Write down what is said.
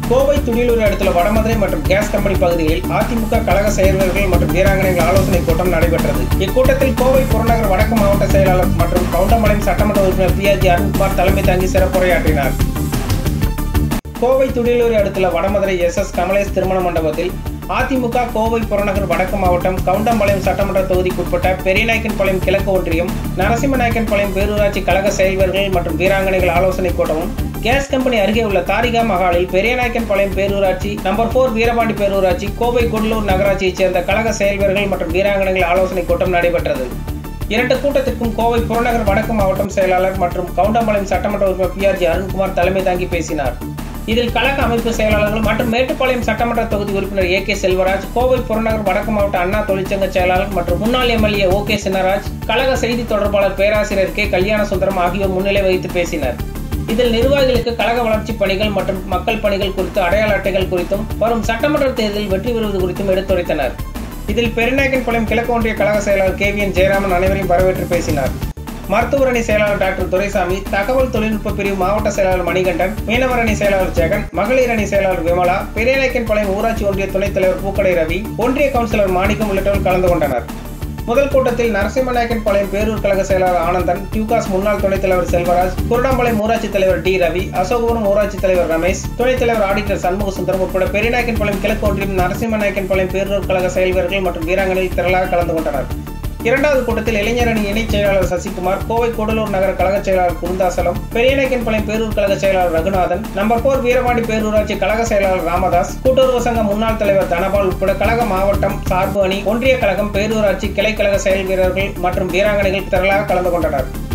கோவை துடியலூர் அடுத்துள்ள வடமதுரை மற்றும் case company பகுதிகளில் அதிமுக கழக செயல்வர்கள் மற்றும் வீராங்கனைகள் ஆலோசனை கூட்டம் நடைபெற்றது இக்கூட்டத்தில் கோவை புறநகர் வடக்கு மாவட்ட செயலாளர் மற்றும் கவுண்டமலையம் சட்டமன்ற உறுப்பினர் பிஆர்ஜி அருண்குமார் தலைமை தாங்கி சிறப்புரையாற்றினார் கோவை துடியலூரை அடுத்துள்ள வடமதுரை எஸ் எஸ் கமலேஷ் திருமண மண்டபத்தில் அதிமுக கோவை புறநகர் வடக்கு மாவட்டம் கவுண்டம்பாளையம் சட்டமன்ற தொகுதிக்குட்பட்ட பெரியநாயக்கன்பாளையம் கிழக்கு ஒன்றியம் நரசிம்மநாயக்கன்பாளையம் பேரூராட்சி கழக செயல்வர்கள் மற்றும் வீராங்கனைகள் ஆலோசனை கூட்டமும் கேஸ் கம்பெனி அருகே உள்ள தாரிகா மகாலில் பெரியநாயக்கன்பாளையம் பேரூராட்சி நம்பர் போர் வீரபாண்டி பேரூராட்சி கோவை கொடுலூர் நகராட்சியைச் சேர்ந்த கழக செயல்வர்கள் மற்றும் வீராங்கனைகள் ஆலோசனை கூட்டம் நடைபெற்றது இரண்டு கூட்டத்திற்கும் கோவை புறநகர் வடக்கு மாவட்டம் செயலாளர் மற்றும் கவுண்டம்பாளையம் சட்டமன்ற உறுப்பினர் பிஆர்ஜி அருண்குமார் தலைமை தாங்கி பேசினார் இதில் கழக அமைப்பு செயலாளர்கள் மற்றும் மேட்டுப்பாளையம் சட்டமன்ற தொகுதி உறுப்பினர் ஏ கே செல்வராஜ் கோவை புறநகர் வடக்கு மாவட்ட அண்ணா தொழிற்சங்க செயலாளர் மற்றும் முன்னாள் எம்எல்ஏ ஓ கே சின்னராஜ் கழக செய்தி தொடர்பாளர் பேராசிரியர் கே கல்யாண சுந்தரம் ஆகியோர் முன்னிலை வகித்து பேசினர் இதில் நிர்வாகிகளுக்கு கழக வளர்ச்சிப் பணிகள் மற்றும் மக்கள் பணிகள் குறித்து அடையாள அட்டைகள் குறித்தும் வரும் சட்டமன்ற தேர்தலில் வெற்றி பெறுவது குறித்தும் எடுத்துரைத்தனர் இதில் பெருநாயக்கன்பாளையம் கிழக்கு ஒன்றிய கழக செயலாளர் கே வி என் ஜெயராமன் அனைவரையும் வரவேற்று பேசினார் மருத்துவரணி செயலாளர் டாக்டர் துரைசாமி தகவல் தொழில்நுட்ப பிரிவு மாவட்ட செயலாளர் மணிகண்டன் மீனவர் அணி செயலாளர் ஜெகன் மகளிர் அணி செயலாளர் விமலா பெரியநாயக்கன்பாளையம் ஊராட்சி ஒன்றிய துணைத் தலைவர் பூக்கடை ரவி ஒன்றிய கவுன்சிலர் மாணிக்கம் உள்ளிட்டோர் கலந்து கொண்டனர் முதல் கூட்டத்தில் நரசிம்மநாயக்கன்பாளையம் பேரூர் கழக செயலாளர் ஆனந்தன் டியூகாஸ் முன்னாள் துணைத் தலைவர் செல்வராஜ் குருடாம்பாளையம் ஊராட்சி தலைவர் டி ரவி அசோகபுரம் ஊராட்சி தலைவர் ரமேஷ் துணைத் தலைவர் ஆடிட்டர் சண்முக சுந்தரம் உட்பட பெரியநாயக்கன்பாளையம் கிழக்கு ஒன்றியம் நரசிம்மநாயக்கன்பாளையம் பேரூர் கழக செயல் வீரர்கள் மற்றும் வீராங்கனைகள் திரளாக கலந்து கொண்டனர் இரண்டாவது கூட்டத்தில் இளைஞர் அணி இணைச் செயலாளர் சசிகுமார் கோவை கூடலூர் நகர கழக செயலாளர் குருந்தாசலம் பெரியநாயக்கன்பாளையம் பேரூர் கழக செயலாளர் ரகுநாதன் நம்பர் போர் வீரபாண்டி பேரூராட்சி கழக செயலாளர் ராமதாஸ் கூட்டுறவு சங்க முன்னாள் தலைவர் தனபால் உட்பட கழக மாவட்டம் சார்பு அணி ஒன்றிய கழகம் பேரூராட்சி கிளை கழக செயல் வீரர்கள் மற்றும் வீராங்கனைகள் திரளாக கலந்து கொண்டனர்